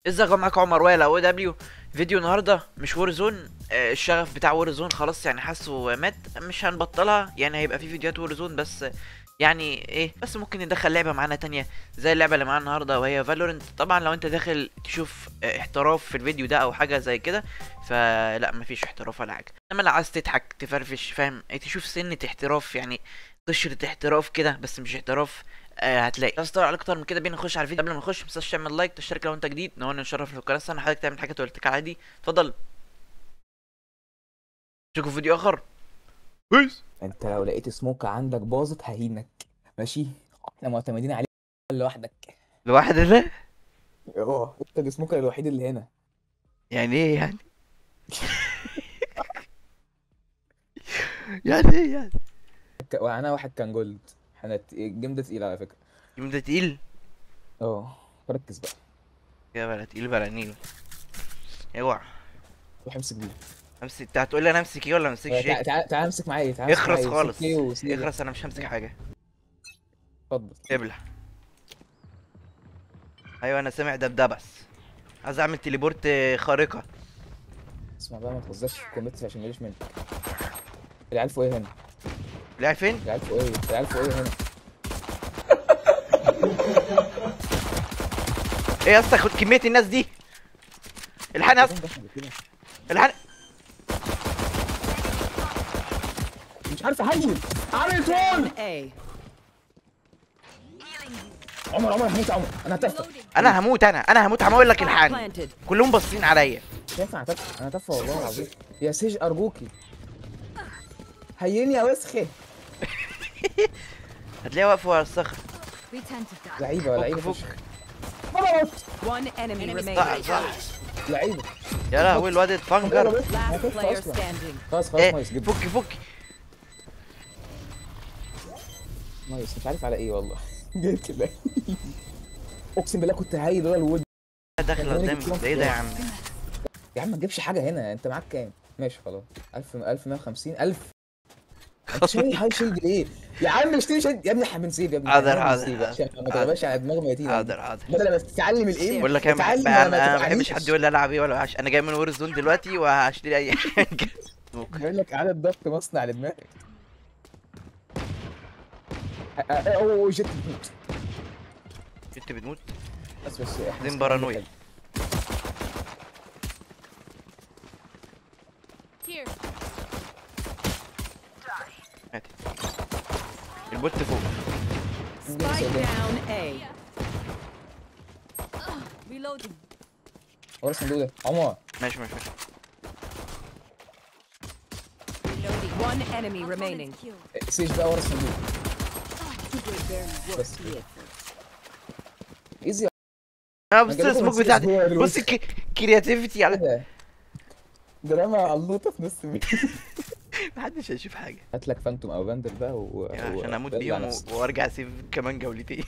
ازيكم معاكم عمر وائل او دبليو فيديو النهارده مش وور زون آه، الشغف بتاع وور زون خلاص يعني حاسه مات مش هنبطلها يعني هيبقى في فيديوهات وور زون بس يعني ايه بس ممكن ندخل لعبه معانا تانية زي اللعبه اللي معانا النهارده وهي فالورنت طبعا لو انت داخل تشوف آه، احتراف في الفيديو ده او حاجه زي كده فلا مفيش احتراف ولا حاجه انما لو عايز تضحك تفرفش فاهم إيه، تشوف سنه احتراف يعني قشرة احتراف كده بس مش احتراف آه هتلاقي بس طبعا اكتر من كده بينا نخش على الفيديو قبل ما نخش ما تنساش تعمل لايك تشترك لو انت جديد نورنا نشرف في القناه استنى حضرتك تعمل حاجه تقول لك عادي اتفضل نشوفكم في فيديو اخر بيس انت لو لقيت سموكة عندك باظت ههينك ماشي احنا معتمدين عليك لوحدك لوحدك ده اه انت السموكة الوحيد اللي هنا يعني ايه يعني يعني ايه يعني ك- وانا واحد كان جولد احنا ت- الجيم ده تقيل على فكرة يوم ده تقيل اه ركز بقى يا بلا تقيل بلا نيل اوعى روح امسك دي امسك انت هتقول لي انا امسك ايه ولا امسكش تع- ايه تع- تعال امسك معايا تعال امسك اخرس معايا. خالص سكي وسنيل. اخرس انا مش همسك حاجه اتفضل ابلع ايوه انا سامع دبدبس عايز اعمل تليبورت خارقه اسمع بقى ما تهزرش في الكومنتس عشان ماليش منك العيال فوق ايه هنا العيال فين العيال فوق ايه العيال فوق ايه هنا ايه يا اسطى خد كميه الناس دي الحقني يا اسطى فين دخل كده؟ الحقني مش عارف احول عامل فول A. عمر عمر هموت يا عمر انا هتفه انا هموت انا انا هموت هقول لك الحقني Planted. كلهم باصين عليا مش هينفع انا هتفه انا هتفه والله العظيم يا سيج ارجوكي هيني يا وسخه هتلاقيه واقف ورا الصخر We tend to die. لعيبه لعيبه فك فشخ فك غلط One enemy صح remaining. صح لعيبه يا لهوي الواد اتفنجر Last هتفه player اصلا standing. خلاص خلاص ايه نايس جدا فك فك نايس مش عارف على ايه والله جيت كده اقسم بالله كنت هايل لولا الود داخل قدامي ده ايه ده يا عم يا عم ما تجيبش حاجه هنا انت معاك كام ماشي خلاص 1000 1150 1000 انت شايل هاي شيلد ليه يا عم اشتري شيلد يا ابني احنا بنسيب يا ابني حاضر، إحنا حاضر، بنسيب حاضر. عشان ما تغباش على دماغ ميتين حاضر حاضر بدل ما تتعلم الايه بقول لك انا بحب تتعلم انا ما انا ما تتعلمش. بحبش حد يقول لي العب ايه ولا وحش انا جاي من وور زون دلوقتي وهشتري اي حاجه بيقول لك عدد ضغط مصنع لدماغك اه، اه، اوه جيت بتموت انت بتموت بس بس احنا دين بارانويا. Here. مات البوت فوق Spike down A. Reloading. ورا الصندوق ده عمر ماشي ماشي ماشي Reloading. One enemy remaining. سيج بقى ورا الصندوق بس ايزي اه بص جالكم السموك مسيج بتاعتي جوه بص الوسط. كرياتيفيتي على كده دراما علوطه في نص الميت محدش هيشوف حاجه هات لك فانتوم او باندر بقى و... يعني و- عشان اموت ودلع بيهم نفسك. و- وارجع سيف كمان جولتين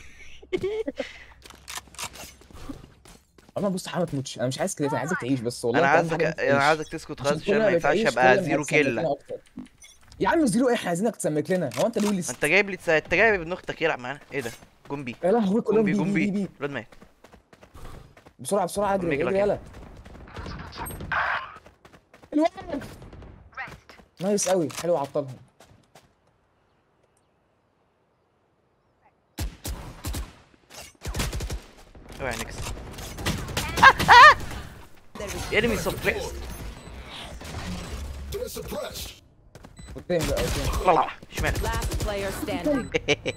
عمر بص حاول ما تموتش انا مش عايز كده انا عايزك تعيش بس والله انا أنت أهم عايزك حاجة إنك انا تعيش. عايزك تسكت عشان خالص كل عشان ما ينفعش بتعيش ابقى كل ما زيرو هتسمك كيل لنا أكتر. يا عم زيرو ايه احنا عايزينك تسمك لنا هو انت ما لوليس انت جايب لي تس- انت جايب ابن اختك يلعب معانا ايه ده جنبي يا لهوي كلهم جنبي بي بي بي جنبي بي الواد مات بسرعه بسرعه اجري رجلك اجري يعني. يلا الواد نايس قوي حلو عطلهم اوعى نكس انمي سبريس قدام بقى قدام لا لا شمال Last player standing.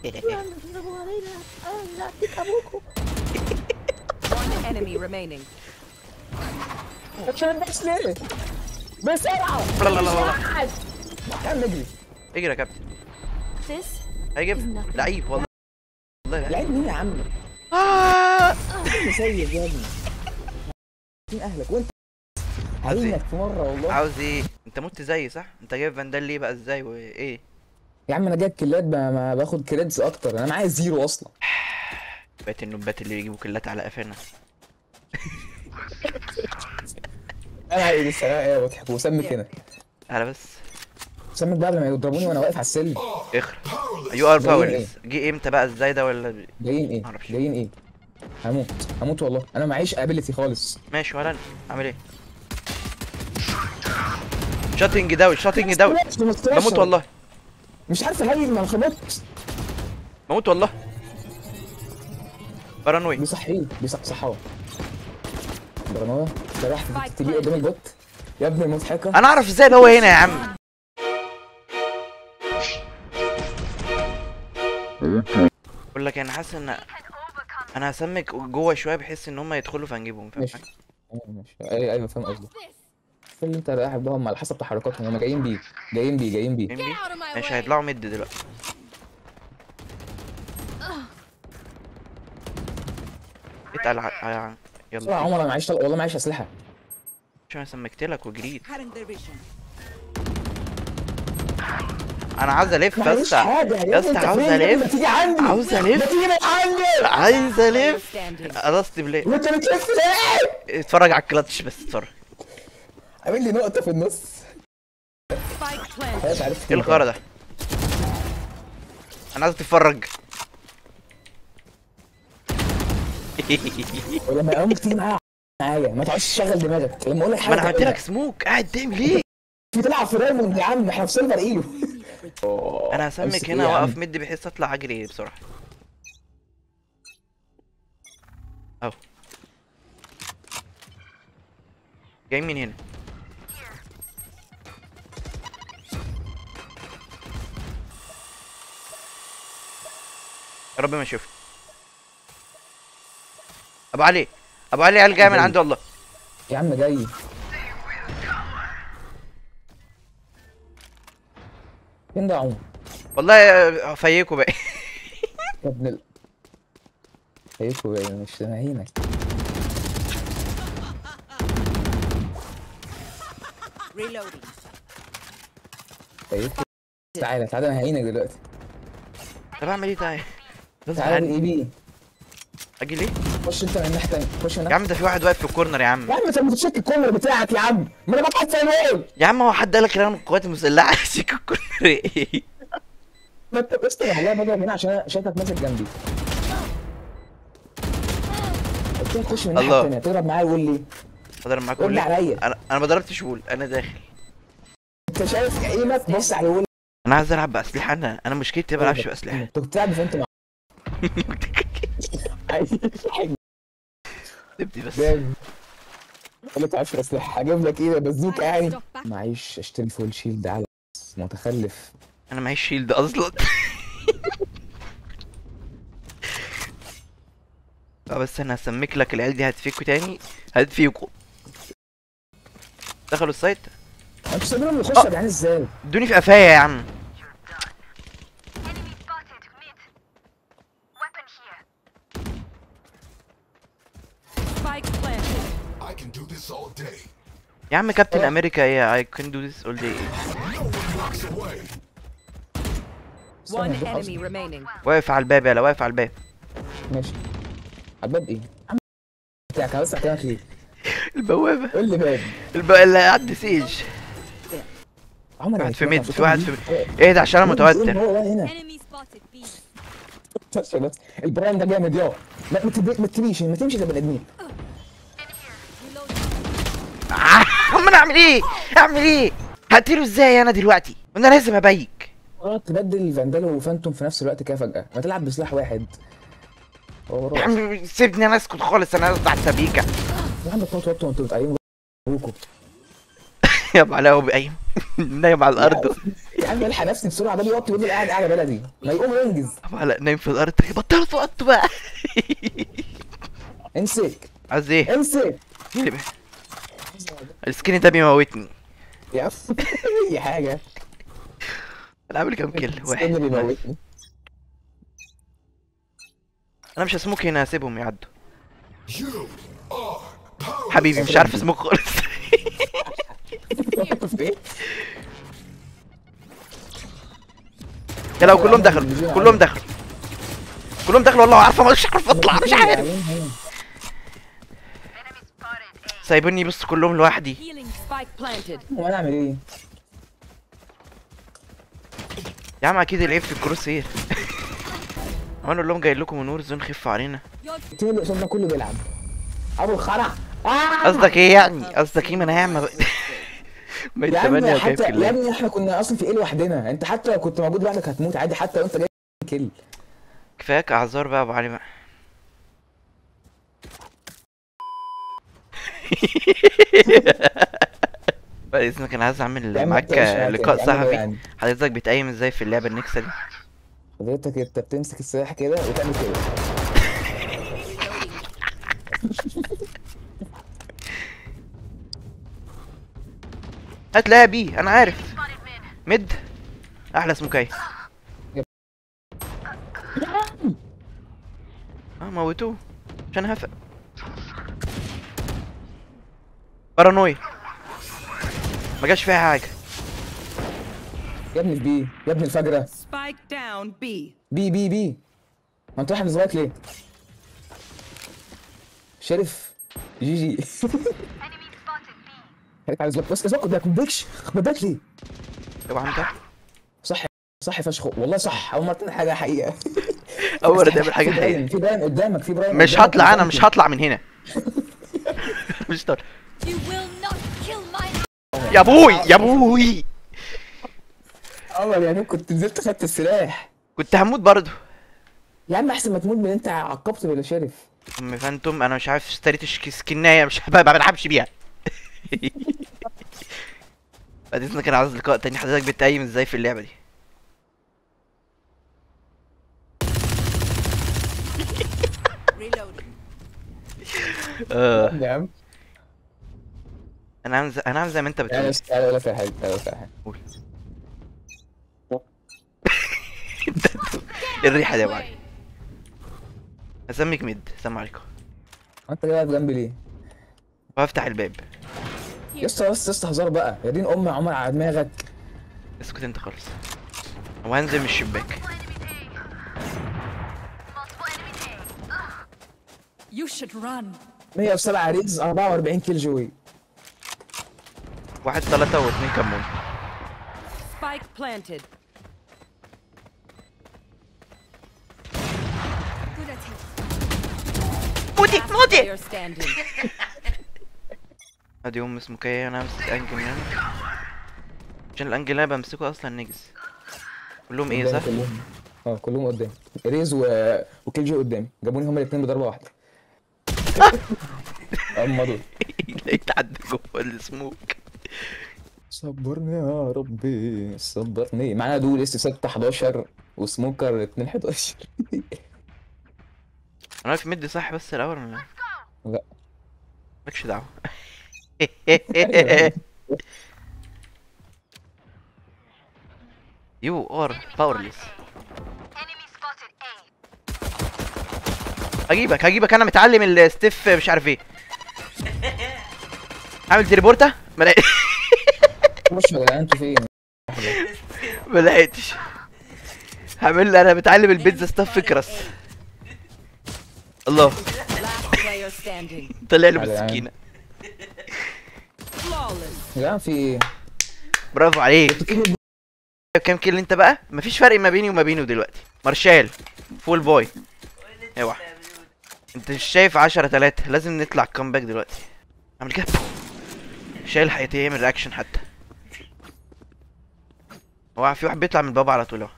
One enemy remaining. عشان بس ليه بسرعه لا لا لا لا لا يا عم اجري اجري يا كابتن This هيجيب لعيب والله والله لعيب لعيب مين يا عم آه. مسيب يا ابني مين اهلك وانت عايز إيه؟ هعينك في مره والله عاوز ايه انت مت زيي صح انت جايب فاندال ليه بقى ازاي وايه يا عم انا جايب كيلات ب- ما باخد كريدز اكتر انا معايا زيرو اصلا بقيت النوبات اللي بيجيبوا كلات على قفانا انا عايز لسه ايه بضحك وسمك هنا على بس سمك بقى قبل ما يضربوني وانا واقف على السلم اخر يو ار جايين باورلس جه امتى بقى ازاي ده ولا جايين ايه معرفش. جايين ايه هموت هموت والله انا معيش ابيلتي خالص ماشي ولا انا اعمل ايه شاتنج داون شاتنج داون بموت والله مش عارف اهيل ما خبطت بموت والله بارانوي بيصحيه بيصحصحاه برنامج ده راح تجي قدام البوت يا ابني مضحكه انا اعرف ازاي ده هو هنا يا عم بقول لك انا حاسس ان انا هسمك جوه شويه بحيث ان هم يدخلوا فهنجيبهم فاهم ماشي حاجة؟ ايوه ماشي ايوه ايوه فاهم قصدك شوف اللي انت رايح بهم على حسب تحركاتهم هم جايين بيه جايين بيه جايين بيه جايين بيه؟ ماشي هيطلعوا مد دلوقتي اتقل ع- ع- بسرعه يا يلا عمر انا معيش والله معيش اسلحه عشان انا سمكت لك وجريت انا عاوز الف يا معيش اسطى حاجه يا اسطى أنت عاوز فين؟ ما الف تيجي عندي عاوز ما الف تيجي من عندي عايز Player الف standing. خلاص بلاي وانت بتلف ليه؟ اتفرج على الكلاتش بس اتفرج عامل لي نقطه في النص Spike planted. خلاص عرفت ايه الخرا ده انا عايز تتفرج ولما يقومك تيجي معايا معايا ما تقعدش تشغل دماغك لما اقول لك حاجه ما انا عملت تقولها. لك سموك قاعد تعمل ايه في تلعب في رايموند يا عم احنا في سيلفر ايلو انا أمسك هسمك إيه هنا يا عم؟ واقف مد بحيث اطلع اجري بسرعه اهو جاي من هنا يا رب ما اشوف ابو علي ابو علي عيال جاي من عند الله يا عم جاي فين ده يا عمر؟ والله فيكوا بقى يا ابن ال هيكو بقى مش سامعينك Reloading. هيكو تعالى تعالى انا هعينك دلوقتي طب اعمل ايه طيب غصب تعالى عني الاي بي اجي ليه خش انت من الناحيه التانيه خش من يا الناحيه عم ده في واحد واقف في الكورنر يا عم يا عم انت بتشك الكورنر بتاعك يا عم ما انا بقعد سايبول يا عم هو حد قالك ان انا من القوات المسلحه شيك الكورنر ايه ما انت بس والله باجي هنا عشان انا شايفك ماسك جنبي قلت لك خش من الناحيه الله. التانيه تضرب معايا وقول لي بضرب معاك قول لي ولا عليا انا انا ما ضربتش وول انا داخل انت شايف ايمك بص على وقول انا عايز العب باسلحه انا انا مشكلتي ما بلعبش باسلحه انت كنت بتلعب فانت مع سيبني بس جامد ما تعرفش اسلحه هجيب لك ايه بزوك يعني معيش اشتري فول شيلد على متخلف انا معيش شيلد اصلا اه بس انا هسمك لك العيال دي هتفيكوا تاني هتفيكوا دخلوا السايت انت سايبهم يخش يعني ازاي ادوني في قفايا يا عم Enemy spotted mid. Weapon here. Spike planted. I can do this all day. يا عم كابتن امريكا ايه I can do this all day Blocks away. One استنى، ده enemy remaining. واقف على الباب يلا واقف على الباب ماشي على الباب ايه عم بتاعك انا بس هكلمك ليه البوابه قول لي باب الب... اللي عند سيج عمر واحد في هيتكلم ميد عشان في واحد كده في ايه ده عشان انا بيقول متوتر هو ده هنا Enemy spotted B. بس بس البرايم ده جامد يا لا ما تبي- ما تمشي ما تمشي ده بني ادمين عم انا اعمل ايه اعمل ايه هقتله ازاي انا دلوقتي انا لازم ابيك غلط تبدل فاندال وفانتوم في نفس الوقت كده فجأة ما تلعب بسلاح واحد هو يا راح عم سيبني انا اسكت خالص انا قصدي على السبيكه يا عم تقعد توتوا وانتوا بتعينوا ابوكوا يا ابو علاء قايم نايم على الارض يا عم الحق نفسي بسرعه ده بيوطي ويفضل قاعد قاعده بلدي ما يقوم ينجز ابو علاء نايم في الارض بطلوا توطوا بقى امسك عايز ايه امسك إيه بقى؟ السكين ده بيموتني يا عم اي حاجه انا عامل كام كيل استنى واحد بيموتني انا مش هسموك هنا هسيبهم يعدوا You are power. حبيبي مش عارف اسموك خالص في ايه؟ يا لو كلهم دخلوا كلهم دخلوا كلهم دخلوا والله عارفه مش عارف اطلع مش عارف Enemy spotted A. سايبوني بص كلهم لوحدي Healing. Spike planted. وانا اعمل ايه؟ يا عم اكيد العيب في الكروس اير وانا اقول لهم جاي لكم من نور زون خف علينا التيم اللي قصادنا كله بيلعب ابو الخرع آه! قصدك ايه يعني قصدك ايه ما انا هعمل بقيت يا 8 عم وكام حتى يا كلاب ابني احنا كنا اصلا في ايه لوحدنا انت حتى لو كنت موجود لوحدك هتموت عادي حتى لو انت جاي كل كفاياك اعذار بقى يا ابو علي بقى بعد اذنك انا عايز اعمل يا عم معاك انت مش عارف لقاء يعني، يعني صحفي يعني. حضرتك بتقيم ازاي في اللعبه النكسه دي حضرتك انت بتمسك السلاح كده وتعمل كده هتلاقيها بي انا عارف مد احلى سموكاي اه موتوه عشان هفق بارانوي ما جاش فيها حاجه يا ابني البي يا ابني الفجرة Spike down B. بي بي بي ما انت رايح من زواياك ليه؟ شريف جي جي Enemy spotted B. خليك على زواك بس زواك قدامك ما تبكش ما تبكش ليه؟ اوعى انت صح صح فشخ والله صح اول مرة تعمل حاجة حقيقة اول مره تعمل حاجه في حقيقيه براين في براين قدامك في براين مش قدامك هطلع انا قدامك. مش هطلع من هنا مش طالع You will not kill my يا ابوي يا ابوي عمر يعني كنت نزلت خدت السلاح كنت هموت برضه يا عم احسن ما تموت من انت عقبت بلا شرف ام فانتوم انا مش عارف اشتريت الشك- سكنايه مش ما بلعبش بيها بعد اذنك انا عاوز لقاء تاني حضرتك بتقيم ازاي في اللعبه دي Reloading. آه. يا عم انا عامل زي انا عامل زي ما انت تعالى بتقول بس تعالى ولا في حاجة تعالى ولا في حاجة قول إيه الريحه دي يا ابو علي اسميك ميد السلام عليكم هو انت جاي واقف جنبي ليه؟ وهفتح الباب يا اسطى بس يا اسطى هزار بقى يا دين ام عمر على دماغك اسكت انت خالص وهنزل من الشباك multiple enemy A. You should run. 107 ريز 44 كيل جوي واحد ثلاثة واثنين كمون Spike planted. Good at it. موتي Last موتي player standing. ادي ام اسمه كاي انا امسك انجل من هنا عشان الانجل اللي انا بمسكه اصلا نجس كلهم ايه صح؟ كلهم اه كلهم قدامي ريز و... وكيل جي قدامي جابوني هما الاثنين بضربه واحده اما دول لقيت حد جوه السموك صبرني يا ربي صبرني معانا دول اس 6 11 وسموكر 2 11 انا واقف مدي صح بس الاول ولا لا مالكش دعوه يو ار باورلس Enemy spotted A. هجيبك هجيبك انا متعلم الستيف مش عارف ايه عامل تليبورتا ما لقيت- خش يا جدعان انتوا فين ما لقيتش هعمل انا متعلم البيتزا ستاف فكرس الله Last player standing. طلع له تعالى يا عم. بالسكينه Flawless. يا جدعان في ايه؟ برافو عليك كام كيل انت بقى مفيش فرق ما بيني وما بينه دلوقتي مارشال فول بوي اوعى انت مش شايف 10 3 لازم نطلع كومباك دلوقتي اعمل كده شايل حياتي يعمل رياكشن حتى هو في واحد بيطلع من الباب على طول اهو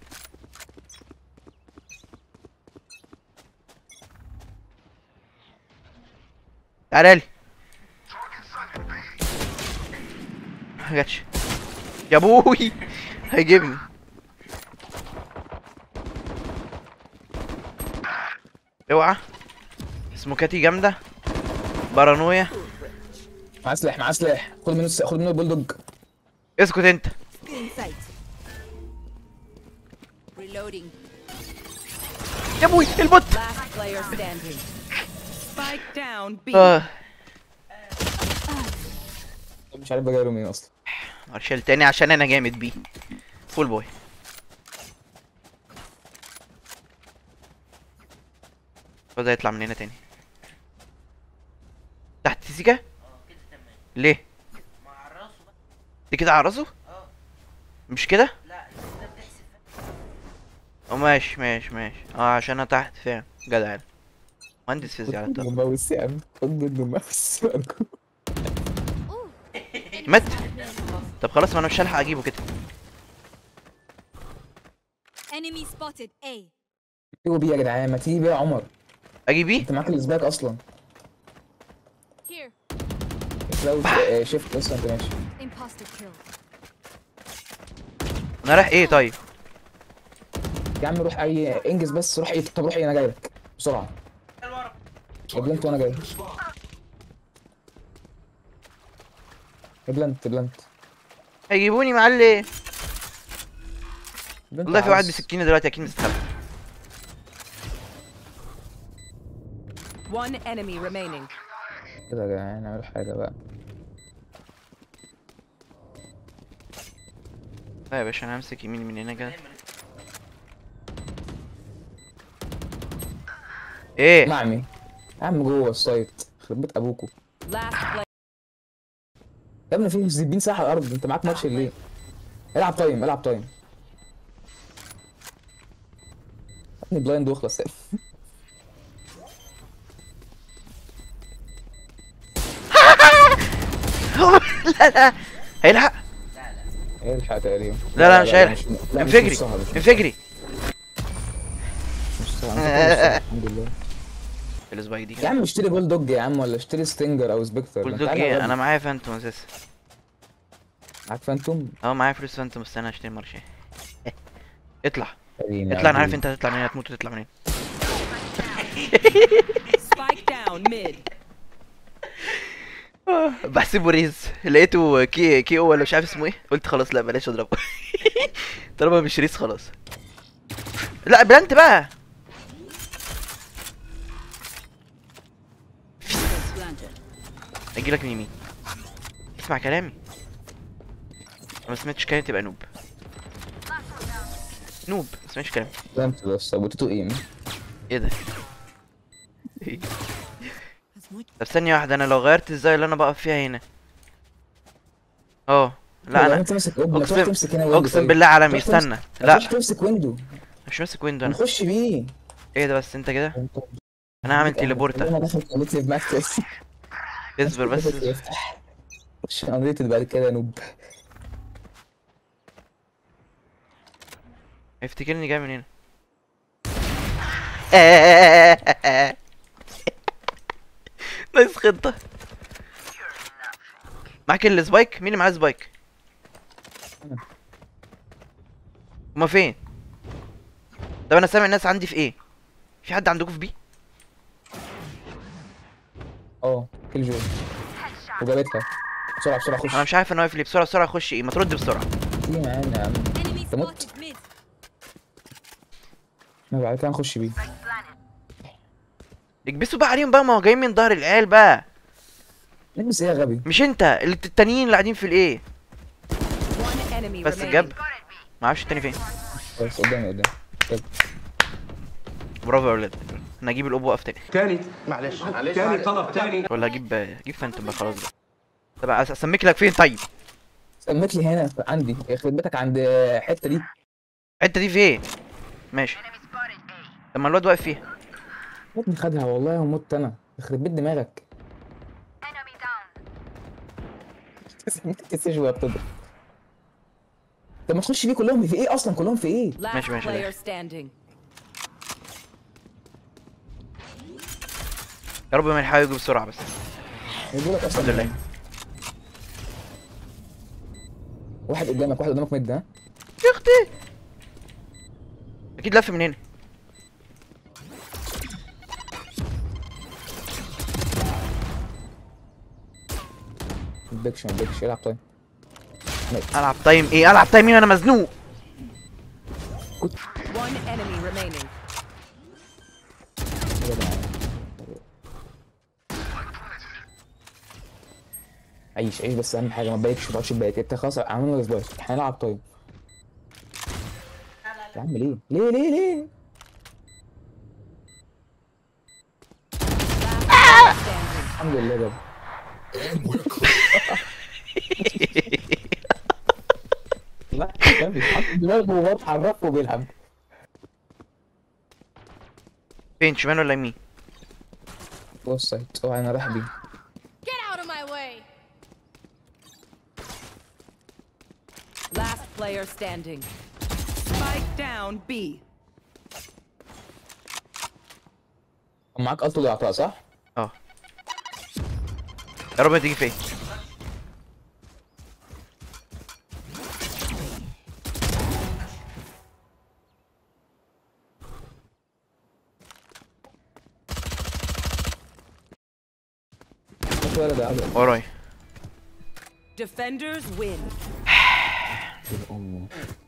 تعالى لي ما جاتش يا ابوي هيجيبني اوعى سموكاتي جامده بارانويا معاه سلاح معاه سلاح خد منه الس- خد منه البولدوج اسكت انت In sight. Reloading. يا ابوي البوت Last player standing. Spike down B. اه مش عارف بجايله منين اصلا مارشال تاني عشان انا جامد بيه فول بوي بدأ يطلع من هنا تاني تحت سيكا ليه دي كده على راسه مش كده اه ماشي ماشي ماشي اه عشان انا تحت فعلا جدع مهندس فيزياء على الطاقة ماوس يا عم خد منه ماوس مات طب خلاص ما انا مش هلحق اجيبه كده Enemy spotted A. تيجوا بيه يا جدعان ما تيجي بيه يا عمر اجيب ايه انت معاك الاسباك اصلا Here. لو آه، شيفت اصلا انت ماشي Imposter kill. انا رايح ايه طيب يا عم روح اي انجز بس روح ايه طب روح ايه انا جاي لك بسرعه بلانت وانا جاي بلانت بلانت هيجيبوني معلي بلانت والله في واحد عاوز- بسكينه دلوقتي اكيد مستخبي One enemy remaining. كده يا جدعان نعمل حاجه بقى لا يا باشا انا همسك يمين من هنا كده ايه معمي يا عم جوه السايت يخرب بيت ابوكوا Last player. يا ابني في زبين ساحه على الارض انت معاك ماتش ليه العب تايم العب تايم يا ابني بلايند واخلص لا لا هيلحق الحق تقريبا لا لا مش هيلحق لا مش انفجري نصها، مش انفجري نصها. أنا فاكر نصها، الحمد لله السبايك دي يا كده عم اشتري بول دوج يا عم ولا اشتري ستينجر او سبكتر بول ما دوج تعالى ايه يا انا غبي. معايا فانتوم اساسا معاك فانتوم اه معايا فلوس فانتوم بس انا هشتري مارشي اطلع اديني يا اطلع انا عارف عبدي. انت هتطلع منين هتموت وتطلع منين Spike down mid. بحسبه ريز لقيته كي كي او ولا مش عارف اسمه ايه قلت خلاص لا بلاش اضربه طالما مش ريز خلاص لا بلانت بقى اجي لك من يمين اسمع كلامي لو ما سمعتش كلامي تبقى نوب نوب ما سمعتش كلامي بلانت بس ابو توتو ايم ايه ده إيه؟ طب ثانية واحدة انا لو غيرت ازاي اللي انا بقف فيها هنا اه لا انا انت ماسك اوب ما تروح اقسم تمسك هنا ويندو اقسم طيب. بالله عالمي تروح تمسك- استنى ما لا تروح تمسك ويندو مش ماسك ويندو انا نخش بيه ايه ده بس انت كده انا هعمل تليبورتا انا داخل قالت لي بماك اصبر بس افتح خش انريتد بعد كده يا نوب افتكرني جاي من هنا نايس خطة معاك السبايك مين اللي معاه سبايك أنا. هما فين طب انا سامع الناس عندي في ايه في حد عندكم في بي اه كل جول وجابتها بسرعه بسرعه انا خش مش عارف انا واقف ليه بسرعه بسرعه خش ايه ما ترد بسرعه تيجي معانا يا عم Enemy مت. spotted mid. ما بعد كده نخش بيه اكبسوا بقى عليهم بقى ما هو جاي من ظهر العيال بقى نلبس ايه يا غبي مش انت اللي التانيين اللي قاعدين في الايه One enemy بس remaining. جاب ما اعرفش التاني فين بس قدامي قدامي طب برافو يا ولاد انا هجيب الاب واقف تاني تاني معلش تاني طلب تاني ولا اجيب اجيب فانتوم بقى خلاص بقى طب أس- اسميك لك فين طيب سميت لي هنا عندي يخرب بيتك عند الحته دي الحته دي فين ماشي طب ما الواد واقف فيها يا ابني خدها والله ومت انا يخرب بيت دماغك Enemy down. سميت التسيج وهي بتضرب طب ما تخش بيه كلهم في ايه اصلا كلهم في ايه Last ماشي، ماشي، player ماشي. standing. يا رب ما يلحقوا يجوا بسرعه بس يقول لك اصلا الحمد لله. واحد قدامك واحد قدامك مد ها يا اختي اكيد لف من هنا بيكش ما بيكش العب طيب العب تايم ايه العب تايم ايه وانا مزنوق One enemy remaining. يا جدعان. عيش عيش بس اهم حاجه ما تبيكش ما تقعدش تبيك انت خلاص عملنا سبايك هنلعب طيب يا عم ليه ليه ليه ليه الحمد لله جاب And we're clear. لا كان بيتحط دماغه وهو اتحرك وبيلعب فين شمال ولا يمين بص سايت اوعى انا رايح بيه Get out of my way! Last player standing. Spike down B. كان معاك التو يا عطاء صح؟ اه يا رب تيجي فين مش ولد يا عم وراي Defenders win. امه